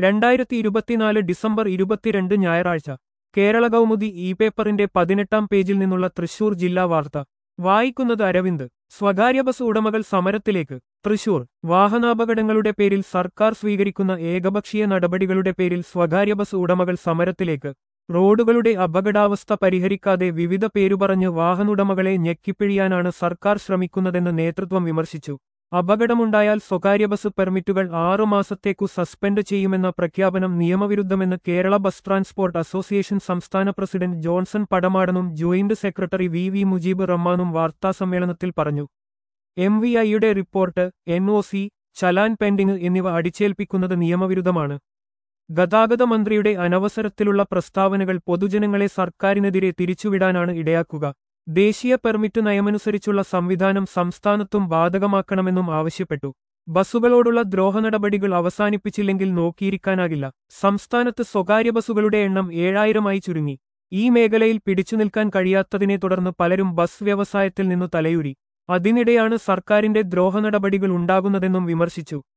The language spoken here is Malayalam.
രണ്ടായിരത്തി ഇരുപത്തിനാല് ഡിസംബർ ഇരുപത്തിരണ്ട് ഞായറാഴ്ച കേരള കൗമുദി ഇ പേപ്പറിന്റെ പതിനെട്ടാം പേജിൽ നിന്നുള്ള തൃശൂർ ജില്ലാ വാർത്ത വായിക്കുന്നത് അരവിന്ദ് സ്വകാര്യ ബസ് ഉടമകൾ സമരത്തിലേക്ക് തൃശൂർ വാഹനാപകടങ്ങളുടെ പേരിൽ സർക്കാർ സ്വീകരിക്കുന്ന ഏകപക്ഷീയ നടപടികളുടെ പേരിൽ സ്വകാര്യ ബസ് ഉടമകൾ സമരത്തിലേക്ക് റോഡുകളുടെ അപകടാവസ്ഥ പരിഹരിക്കാതെ വിവിധ പേരുപറഞ്ഞ് വാഹനുടമകളെ ഞെക്കിപ്പിഴിയാനാണ് സർക്കാർ ശ്രമിക്കുന്നതെന്ന് നേതൃത്വം വിമർശിച്ചു അപകടമുണ്ടായാൽ സ്വകാര്യ ബസ് പെർമിറ്റുകൾ ആറുമാസത്തേക്കു സസ്പെൻഡ് ചെയ്യുമെന്ന പ്രഖ്യാപനം നിയമവിരുദ്ധമെന്ന് കേരള ബസ് ട്രാൻസ്പോർട്ട് അസോസിയേഷൻ സംസ്ഥാന പ്രസിഡന്റ് ജോൺസൺ പടമാടനും joint secretary V V Mujeeb റഹ്മാനും വാർത്താസമ്മേളനത്തിൽ പറഞ്ഞു എം വി ഐയുടെ report N O C challan pending എന്നിവ അടിച്ചേൽപ്പിക്കുന്നത് നിയമവിരുദ്ധമാണ് ഗതാഗത മന്ത്രിയുടെ അനവസരത്തിലുള്ള പ്രസ്താവനകൾ പൊതുജനങ്ങളെ സർക്കാരിനെതിരെ തിരിച്ചുവിടാനാണ് ഇടയാക്കുക ദേശീയ പെർമിറ്റ് നയമനുസരിച്ചുള്ള സംവിധാനം സംസ്ഥാനത്തും ബാധകമാക്കണമെന്നും ആവശ്യപ്പെട്ടു ബസ്സുകളോടുള്ള ദ്രോഹനടപടികൾ അവസാനിപ്പിച്ചില്ലെങ്കിൽ നോക്കിയിരിക്കാനാകില്ല സംസ്ഥാനത്ത് സ്വകാര്യ ബസ്സുകളുടെ എണ്ണം ഏഴായിരമായി ചുരുങ്ങി ഈ മേഖലയിൽ പിടിച്ചുനിൽക്കാൻ കഴിയാത്തതിനെ തുടർന്ന് പലരും ബസ് വ്യവസായത്തിൽ നിന്നു തലയൂരി അതിനിടെയാണ് സർക്കാരിന്റെ ദ്രോഹനടപടികൾ ഉണ്ടാകുന്നതെന്നും വിമർശിച്ചു